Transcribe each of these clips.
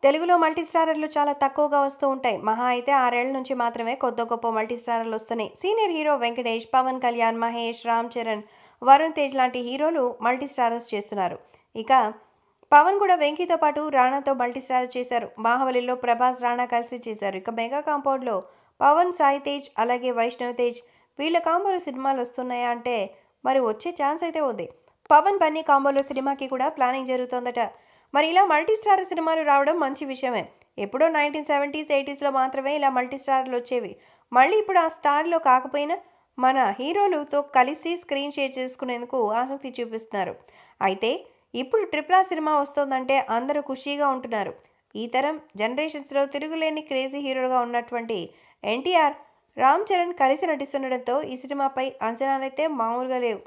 తెలుగులో మల్టీ స్టారర్లు చాలా తక్కువగా వస్తూ ఉంటాయి మహా అయితే ఆరేళ్ల నుంచి మాత్రమే కొత్త గొప్ప మల్టీ స్టారర్లు వస్తున్నాయి సీనియర్ హీరో వెంకటేష్ పవన్ కళ్యాణ్ మహేష్ రామ్ చరణ్ వరుణ్ తేజ్ లాంటి హీరోలు మల్టీ స్టారర్స్ చేస్తున్నారు ఇక పవన్ కూడా వెంకీతో పాటు రాణాతో మల్టీ స్టార్ చేశారు బాహుబలిలో ప్రభాస్ రాణా కలిసి చేశారు ఇక మెగా కాంపౌండ్లో పవన్ సాయి తేజ్ అలాగే వైష్ణవ్ తేజ్ వీళ్ళ కాంబోలో సినిమాలు వస్తున్నాయా అంటే మరి వచ్చే ఛాన్స్ అయితే ఉంది పవన్ బన్నీ కాంబోలో సినిమాకి కూడా ప్లానింగ్ జరుగుతోందట మరి ఇలా మల్టీ స్టార్ సినిమాలు రావడం మంచి విషయమే ఎప్పుడో నైన్టీన్ సెవెంటీస్ ఎయిటీస్లో మాత్రమే ఇలా మల్టీ స్టార్లు వచ్చేవి మళ్ళీ ఇప్పుడు ఆ స్థాయిలో కాకపోయినా మన హీరోలతో కలిసి స్క్రీన్ షేర్ చేసుకునేందుకు ఆసక్తి చూపిస్తున్నారు అయితే ఇప్పుడు ట్రిపుల్ ఆర్ సినిమా వస్తోందంటే అందరూ ఖుషీగా ఉంటున్నారు ఈ తరం జనరేషన్స్లో తిరుగులేని క్రేజీ హీరోగా ఉన్నటువంటి ఎన్టీఆర్ రామ్ చరణ్ కలిసి నటిస్తుండడంతో ఈ సినిమాపై అంచనాలైతే మామూలుగా లేవు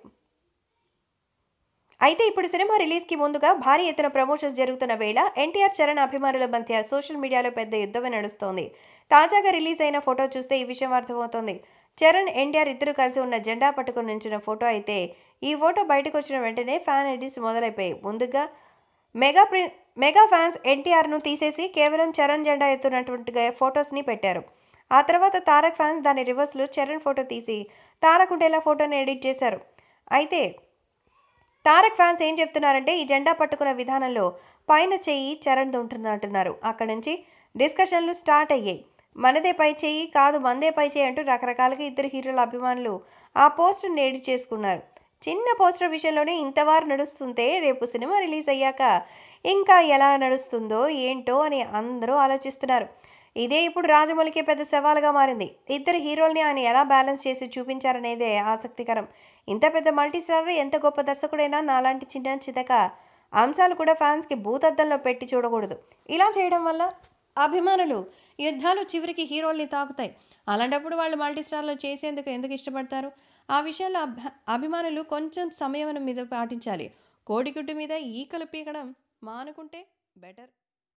అయితే ఇప్పుడు సినిమా రిలీజ్కి ముందుగా భారీ ఎత్తున ప్రమోషన్స్ జరుగుతున్న వేళ ఎన్టీఆర్ చరణ్ అభిమానుల మధ్య సోషల్ మీడియాలో పెద్ద యుద్ధమే నడుస్తోంది తాజాగా రిలీజ్ అయిన ఫోటో చూస్తే ఈ విషయం అర్థమవుతోంది చరణ్ ఎన్టీఆర్ ఇద్దరు కలిసి ఉన్న జెండా పట్టుకుని నించిన ఫోటో అయితే ఈ ఫోటో బయటకు వచ్చిన వెంటనే ఫ్యాన్ ఎడిట్స్ మొదలైపోయాయి ముందుగా మెగా ప్రి మెగా ఫ్యాన్స్ ఎన్టీఆర్ను తీసేసి కేవలం చరణ్ జెండా ఎత్తున్నటువంటిగా ఫొటోస్ని పెట్టారు ఆ తర్వాత తారక్ ఫ్యాన్స్ దాని రివర్స్లో చరణ్ ఫోటో తీసి తారక్ ఉండేలా ఫోటోని ఎడిట్ చేశారు అయితే తారక్ ఫ్యాన్స్ ఏం చెప్తున్నారంటే ఈ జెండా పట్టుకున్న విధానంలో పైన చెయ్యి చరణ్ ఉంటుందంటున్నారు అక్కడి నుంచి డిస్కషన్లు స్టార్ట్ అయ్యాయి మనదే పై చెయ్యి కాదు మందే పై చెయ్యి అంటూ రకరకాలుగా ఇద్దరు హీరోల అభిమానులు ఆ పోస్టర్ని ఎడిట్ చేసుకున్నారు చిన్న పోస్టర్ విషయంలోనే ఇంతవారు నడుస్తుంటే రేపు సినిమా రిలీజ్ అయ్యాక ఇంకా ఎలా నడుస్తుందో ఏంటో అని అందరూ ఆలోచిస్తున్నారు ఇదే ఇప్పుడు రాజమౌళికి పెద్ద సవాలుగా మారింది ఇద్దరు హీరోల్ని ఆయన ఎలా బ్యాలెన్స్ చేసి చూపించారనేదే ఆసక్తికరం ఇంత పెద్ద మల్టీ స్టార్ ఎంత గొప్ప దర్శకుడైనా నాలాంటి చిన్న చితక అంశాలు కూడా ఫ్యాన్స్కి భూతద్దంలో పెట్టి చూడకూడదు ఇలా చేయడం వల్ల అభిమానులు యుద్ధాలు చివరికి హీరోల్ని తాకుతాయి అలాంటప్పుడు వాళ్ళు మల్టీ స్టార్లు చేసేందుకు ఎందుకు ఇష్టపడతారు ఆ విషయంలో అభ అభిమానులు కొంచెం సమయం మీద పాటించాలి కోడిగుడ్డు మీద ఈకలు పీకడం మానుకుంటే బెటర్